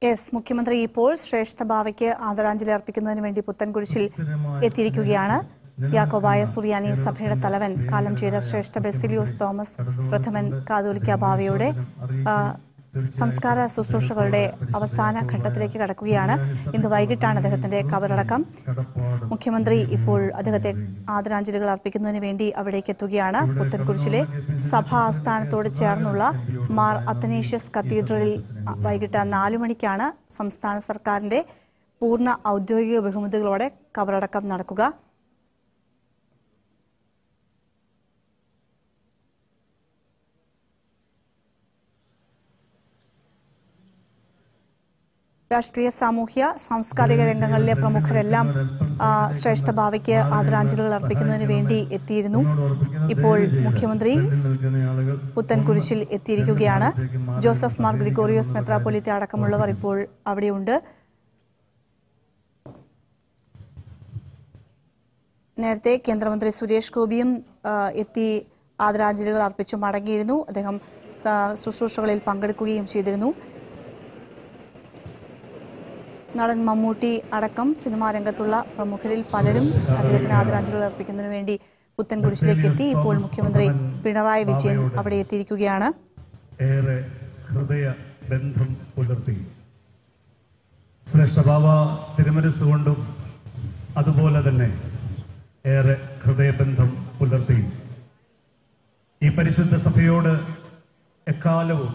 S മുഖ്യമന്ത്രി ഇപ്പോൾ ശ്രേഷ്ഠ ഭാവയ്ക്ക് ആദരാഞ്ജലി അർപ്പിക്കുന്നതിന് വേണ്ടി പുത്തൻകുരിശിൽ എത്തിയിരിക്കുകയാണ് യാക്കോബായ സുറിയാനി സഭയുടെ തലവൻ കാലം ചെയ്ത ശ്രേഷ്ഠ ബെസിലിയോസ് തോമസ് പ്രഥമൻ കാതോലിക്ക ഭാവയുടെ ആ, സംസ്കാര ശുശ്രൂഷകളുടെ അവസാന ഘട്ടത്തിലേക്ക് കടക്കുകയാണ് ഇന്ന് വൈകിട്ടാണ് അദ്ദേഹത്തിന്റെ കബറടക്കം മുഖ്യമന്ത്രി ഇപ്പോൾ അദ്ദേഹത്തെ ആദരാഞ്ജലികൾ അർപ്പിക്കുന്നതിന് വേണ്ടി അവിടേക്ക് എത്തുകയാണ് പുത്തൻകുരിശിലെ സഭാ ആസ്ഥാനത്തോട് ചേർന്നുള്ള മാർ അത്തനേഷ്യസ് കത്തീഡ്രലിൽ വൈകിട്ട് നാലു മണിക്കാണ് സംസ്ഥാന സർക്കാരിന്റെ പൂർണ്ണ ഔദ്യോഗിക ബഹുമതികളോടെ കബറടക്കം നടക്കുക രാഷ്ട്രീയ സാമൂഹ്യ സാംസ്കാരിക രംഗങ്ങളിലെ പ്രമുഖരെല്ലാം ആ, ശ്രേഷ്ഠ ഭാവയ്ക്ക് ആദരാഞ്ജലികൾ അർപ്പിക്കുന്നതിന് വേണ്ടി എത്തിയിരുന്നു ഇപ്പോൾ മുഖ്യമന്ത്രി പുത്തൻകുരിശിൽ എത്തിയിരിക്കുകയാണ് ജോസഫ് മാർ ഗ്രിഗോറിയോസ് മെത്രാപ്പൊലിത്ത അടക്കമുള്ളവർ ഇപ്പോൾ അവിടെയുണ്ട് നേരത്തെ കേന്ദ്രമന്ത്രി സുരേഷ് ഗോപിയും ആ, എത്തി ആദരാഞ്ജലികൾ അർപ്പിച്ചു മടങ്ങിയിരുന്നു അദ്ദേഹം സ- ശുശ്രൂഷകളിൽ പങ്കെടുക്കുകയും ചെയ്തിരുന്നു നടൻ മമ്മൂട്ടി അടക്കം സിനിമാ രംഗത്തുള്ള പ്രമുഖരിൽ പലരും അദ്ദേഹത്തിന് ആദരാഞ്ജലികൾ അർപ്പിക്കുന്നതിന് വേണ്ടി പുത്തൻകുരിശിലേക്ക് എത്തി ഇപ്പോൾ മുഖ്യമന്ത്രി പിണറായി വിജയൻ അവിടെ എത്തിയിരിക്കുകയാണ് ഏറെ ഹൃദയ ബന്ധം പുലർത്തി ശ്രേഷ്ഠ ബാബ തിരുമനസ്സുകൊണ്ടും അതുപോലെ തന്നെ ഏറെ ഹൃദയബന്ധം പുലർത്തി ഈ പരിശുദ്ധ സഭയോട് എക്കാലവും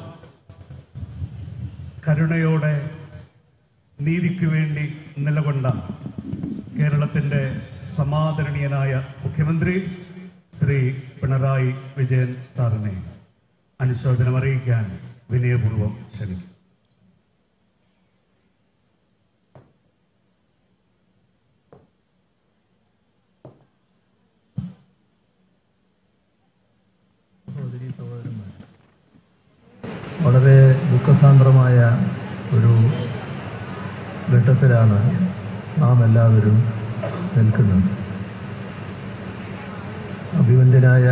കരുണയോടെ നീതിക്ക് വേണ്ടി നിലകൊണ്ട കേരളത്തിന്റെ സമാദരണീയനായ മുഖ്യമന്ത്രി ശ്രീ പിണറായി വിജയൻ സാറിനെ അനുശോചനം അറിയിക്കാൻ വിനയപൂർവ്വം ക്ഷണിക്കും സഹോദരി സഹോദരന്മാർ വളരെ ദുഃഖസാന്ദ്രമായ ഒരു ഘട്ടത്തിലാണ് നാം എല്ലാവരും നിൽക്കുന്നത് അഭിവന്ദ്യനായ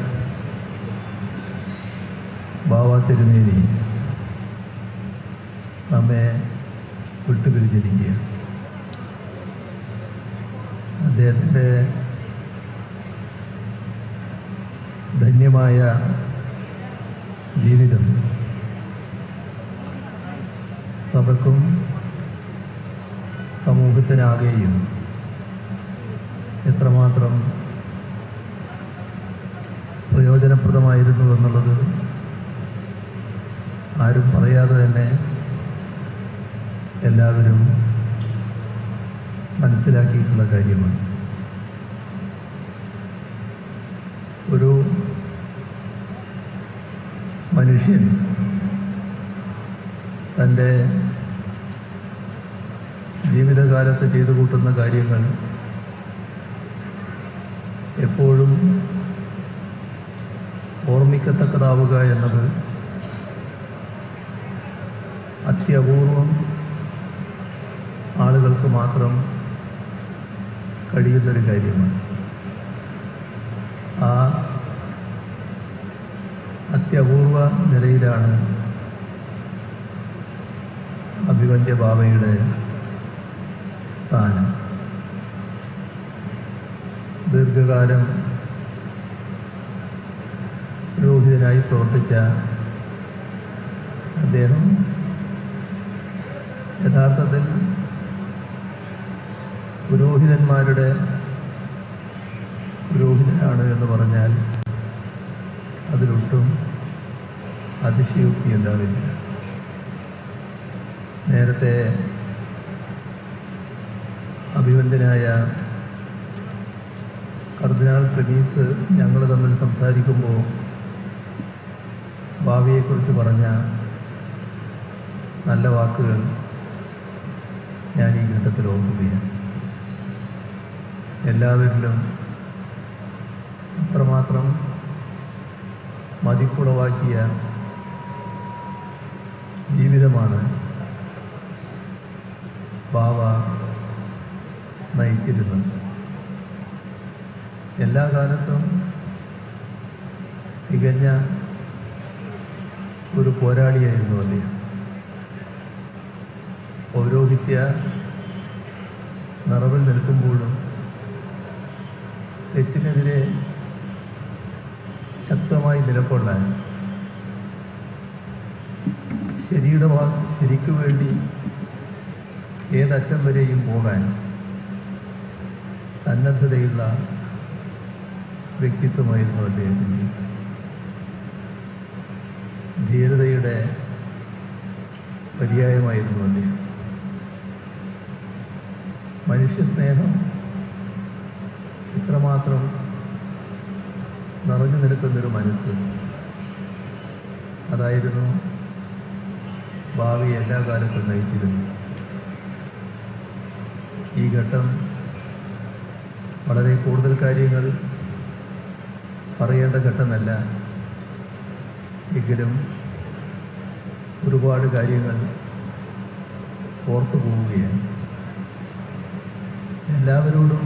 ബാവ തിരുമേനി നമ്മെ വിട്ടുപിരിഞ്ഞിരിക്കുകയാണ് അദ്ദേഹത്തിൻ്റെ ധന്യമായ ജീവിതം സഭക്കും സമൂഹത്തിനാകെയും എത്രമാത്രം പ്രയോജനപ്രദമായിരുന്നു എന്നുള്ളത് ആരും പറയാതെ തന്നെ എല്ലാവരും മനസ്സിലാക്കിയിട്ടുള്ള കാര്യമാണ് ഒരു മനുഷ്യൻ തൻ്റെ ജീവിതകാലത്ത് ചെയ്തു കൂട്ടുന്ന കാര്യങ്ങൾ എപ്പോഴും ഓർമ്മിക്കത്തക്കതാവുക എന്നത് അത്യപൂർവം ആളുകൾക്ക് മാത്രം കഴിയുന്നൊരു കാര്യമാണ് ആ അത്യപൂർവ നിലയിലാണ് അഭിവന്ദ്യ ബാബയുടെ സ്ഥാനം ദീർഘകാലം പുരോഹിതനായി പ്രവർത്തിച്ച അദ്ദേഹം യഥാർത്ഥത്തിൽ പുരോഹിതന്മാരുടെ പുരോഹിതനാണ് എന്ന് പറഞ്ഞാൽ അതിലൊട്ടും അതിശയോക്തി ഉണ്ടാവില്ല നേരത്തെ അഭിവന്ദ്യനായ കർദിനാൾ പ്രണീസ് ഞങ്ങൾ തമ്മിൽ സംസാരിക്കുമ്പോൾ ഭാവിയെക്കുറിച്ച് പറഞ്ഞ നല്ല വാക്കുകൾ ഞാൻ ഈ ഘട്ടത്തിൽ ഓർക്കുകയാണ് എല്ലാവരിലും അത്രമാത്രം മതിപ്പുളവാക്കിയ ജീവിതമാണ് ബാവ നയിച്ചിരുന്നത് എല്ലാ കാലത്തും തികഞ്ഞ ഒരു പോരാളിയായിരുന്നു അദ്ദേഹം പൗരോഹിത്യ നിറവിൽ നിൽക്കുമ്പോഴും തെറ്റിനെതിരെ ശക്തമായി നിലകൊള്ളാൻ ശരിയുടെ വാ ശരിക്കു വേണ്ടി ഏതറ്റം വരെയും പോകാൻ സന്നദ്ധതയുള്ള വ്യക്തിത്വമായിരുന്നു അദ്ദേഹത്തിൻ്റെ ധീരതയുടെ പര്യായമായിരുന്നു അദ്ദേഹം മനുഷ്യസ്നേഹം ഇത്രമാത്രം നിറഞ്ഞു നിൽക്കുന്നൊരു മനസ്സ് അതായിരുന്നു ഭാവി എല്ലാ കാലത്തും നയിച്ചിരുന്നു ഈ ഘട്ടം വളരെ കൂടുതൽ കാര്യങ്ങൾ പറയേണ്ട ഘട്ടമല്ല എങ്കിലും ഒരുപാട് കാര്യങ്ങൾ ഓർത്തു പോവുകയാണ് എല്ലാവരോടും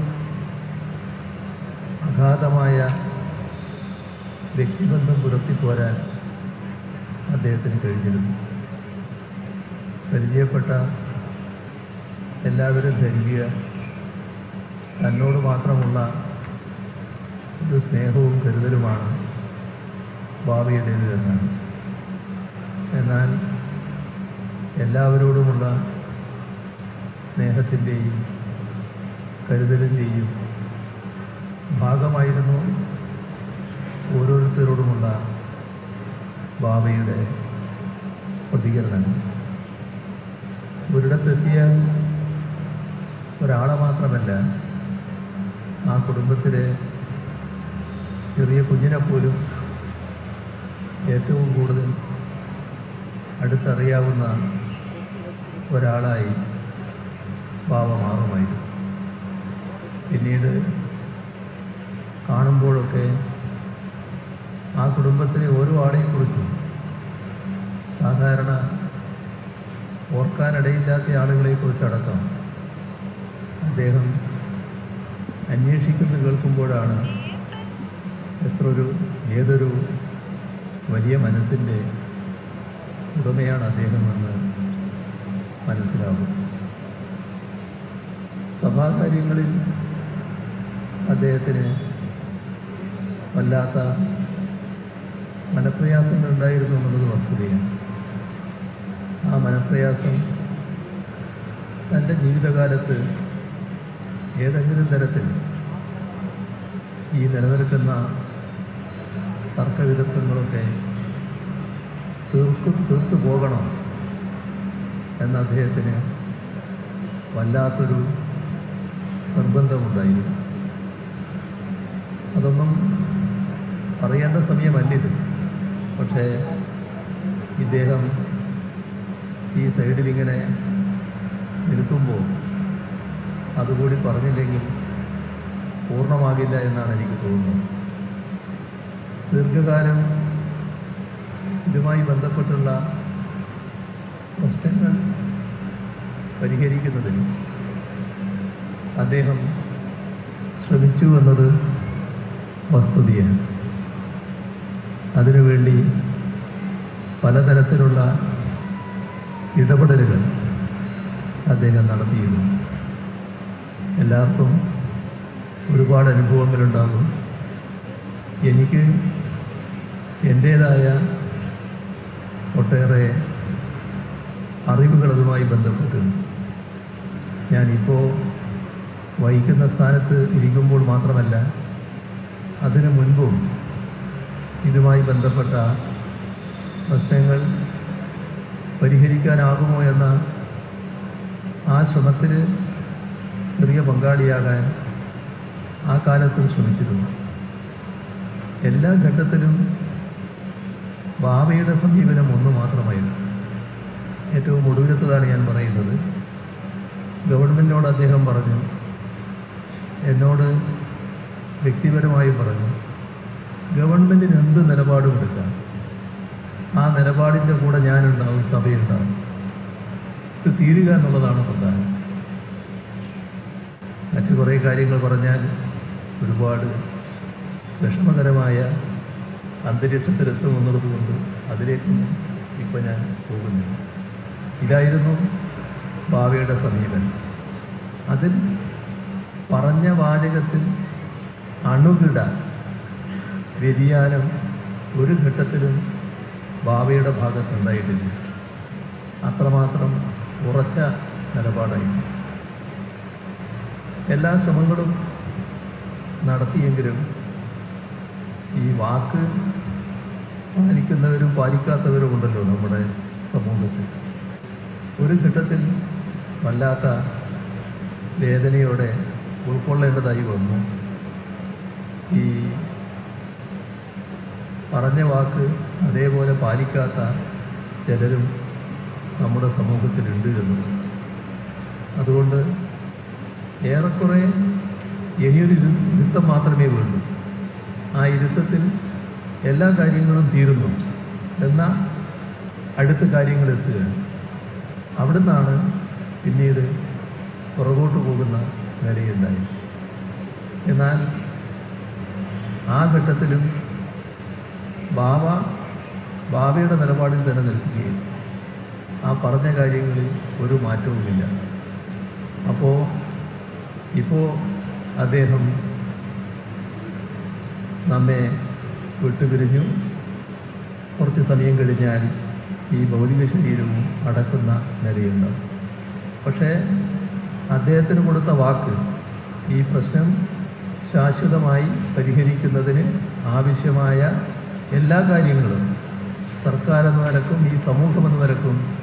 അഗാധമായ വ്യക്തിബന്ധം പുലർത്തിപ്പോരാൻ അദ്ദേഹത്തിന് കഴിഞ്ഞിരുന്നു പരിചയപ്പെട്ട എല്ലാവരും ധരിക്കുക തന്നോട് മാത്രമുള്ള ഒരു സ്നേഹവും കരുതലുമാണ് ഭാവിയുടേത് എന്നാണ് എന്നാൽ എല്ലാവരോടുമുള്ള സ്നേഹത്തിൻ്റെയും കരുതലിൻ്റെയും ഭാഗമായിരുന്നു ഓരോരുത്തരോടുമുള്ള ബാബയുടെ പ്രതികരണങ്ങൾ ഒരിടത്തെത്തിയാൽ ഒരാളെ മാത്രമല്ല ആ കുടുംബത്തിലെ ചെറിയ കുഞ്ഞിനെ പോലും ഏറ്റവും കൂടുതൽ അടുത്തറിയാവുന്ന ഒരാളായി ബാബ മാറുമായിരുന്നു പിന്നീട് കാണുമ്പോഴൊക്കെ ആ കുടുംബത്തിലെ ഓരോ ആളെക്കുറിച്ചും സാധാരണ ഓർക്കാനിടയില്ലാത്ത ആളുകളെക്കുറിച്ചടക്കം അദ്ദേഹം അന്വേഷിക്കുന്നത് കേൾക്കുമ്പോഴാണ് എത്ര ഒരു ഏതൊരു വലിയ മനസ്സിൻ്റെ ഉടമയാണ് അദ്ദേഹമെന്ന് മനസ്സിലാവും സഭാകാര്യങ്ങളിൽ അദ്ദേഹത്തിന് വല്ലാത്ത മനപ്രയാസങ്ങൾ ഉണ്ടായിരുന്നു എന്നുള്ളത് വസ്തുതയാണ് ആ മനപ്രയാസം തൻ്റെ ജീവിതകാലത്ത് ഏതെങ്കിലും തരത്തിൽ ഈ നിലനിൽക്കുന്ന തർക്കവിദഗ്ധങ്ങളൊക്കെ തീർക്കു തീർത്തു പോകണം എന്ന അദ്ദേഹത്തിന് വല്ലാത്തൊരു നിർബന്ധമുണ്ടായിരുന്നു അതൊന്നും പറയേണ്ട സമയമല്ലിത് പക്ഷേ ഇദ്ദേഹം ഈ സൈഡിലിങ്ങനെ നിൽക്കുമ്പോൾ അതുകൂടി പറഞ്ഞില്ലെങ്കിൽ പൂർണ്ണമാകില്ല എന്നാണ് എനിക്ക് തോന്നുന്നത് ദീർഘകാലം ഇതുമായി ബന്ധപ്പെട്ടുള്ള പ്രശ്നങ്ങൾ പരിഹരിക്കുന്നതിന് അദ്ദേഹം ശ്രമിച്ചു എന്നത് വസ്തുതയാണ് അതിനുവേണ്ടി പലതരത്തിലുള്ള ഇടപെടലുകൾ അദ്ദേഹം നടത്തിയിരുന്നു എല്ലാവർക്കും ഒരുപാട് അനുഭവങ്ങളുണ്ടാകും എനിക്ക് എൻ്റേതായ ഒട്ടേറെ അറിവുകൾ അതുമായി ബന്ധപ്പെട്ടുണ്ട് ഞാനിപ്പോൾ വഹിക്കുന്ന സ്ഥാനത്ത് ഇരിക്കുമ്പോൾ മാത്രമല്ല അതിനു മുൻപും ഇതുമായി ബന്ധപ്പെട്ട പ്രശ്നങ്ങൾ പരിഹരിക്കാനാകുമോ എന്ന ആ ശ്രമത്തിൽ ചെറിയ പങ്കാളിയാകാൻ ആ കാലത്തും ശ്രമിച്ചിരുന്നു എല്ലാ ഘട്ടത്തിലും ബാബയുടെ സമീപനം ഒന്ന് മാത്രമായിരുന്നു ഏറ്റവും ഒടുവിലത്തതാണ് ഞാൻ പറയുന്നത് ഗവൺമെൻറ്റിനോട് അദ്ദേഹം പറഞ്ഞു എന്നോട് വ്യക്തിപരമായി പറഞ്ഞു ഗവൺമെൻറ്റിന് എന്ത് നിലപാടും എടുക്കാം ആ നിലപാടിൻ്റെ കൂടെ ഞാനുണ്ടാവും സഭയുണ്ടാവും ഇത് തീരുക എന്നുള്ളതാണ് പ്രധാനം മറ്റു കുറേ കാര്യങ്ങൾ പറഞ്ഞാൽ ഒരുപാട് വിഷമകരമായ അന്തരീക്ഷത്തിലെത്തുമെന്നുള്ളത് കൊണ്ട് അതിലേക്കൊന്നും ഇപ്പം ഞാൻ പോകുന്നില്ല ഇതായിരുന്നു ഭാവിയുടെ സമീപനം അതിൽ പറഞ്ഞ വാചകത്തിൽ അണുകിട വ്യതിയാനം ഒരു ഘട്ടത്തിലും ഭാവിയുടെ ഭാഗത്തുണ്ടായിട്ടില്ല അത്രമാത്രം ഉറച്ച നിലപാടായിരുന്നു എല്ലാ ശ്രമങ്ങളും നടത്തിയെങ്കിലും ഈ വാക്ക് പാലിക്കുന്നവരും പാലിക്കാത്തവരും ഉണ്ടല്ലോ നമ്മുടെ സമൂഹത്തിൽ ഒരു ഘട്ടത്തിൽ വല്ലാത്ത വേദനയോടെ ഉൾക്കൊള്ളേണ്ടതായി വന്നു ഈ പറഞ്ഞ വാക്ക് അതേപോലെ പാലിക്കാത്ത ചിലരും നമ്മുടെ സമൂഹത്തിലുണ്ട് എന്നത് അതുകൊണ്ട് ഏറെക്കുറെ ഇനിയൊരു ഇരു- ഇരുത്തം മാത്രമേ വേണ്ടൂ ആ ഇരുത്തത്തിൽ എല്ലാ കാര്യങ്ങളും തീരുന്നു എന്ന അടുത്ത കാര്യങ്ങൾ എത്തുകയാണ് അവിടുന്നാണ് പിന്നീട് പുറകോട്ട് പോകുന്ന നിലയുണ്ടായി എന്നാൽ ആ ഘട്ടത്തിലും ബാവ ബാവയുടെ നിലപാടിൽ തന്നെ നിൽക്കുകയും ആ പറഞ്ഞ കാര്യങ്ങളിൽ ഒരു മാറ്റവുമില്ല അപ്പോൾ ഇപ്പോൾ അദ്ദേഹം നമ്മെ വിട്ടുപിരിഞ്ഞു കുറച്ച് സമയം കഴിഞ്ഞാൽ ഈ ഭൗതിക ശരീരവും അടക്കുന്ന നിലയുണ്ടാവും പക്ഷേ അദ്ദേഹത്തിന് കൊടുത്ത വാക്ക് ഈ പ്രശ്നം ശാശ്വതമായി പരിഹരിക്കുന്നതിന് ആവശ്യമായ എല്ലാ കാര്യങ്ങളും സർക്കാർ എന്ന നിലക്കും ഈ സമൂഹം എന്ന നിലക്കും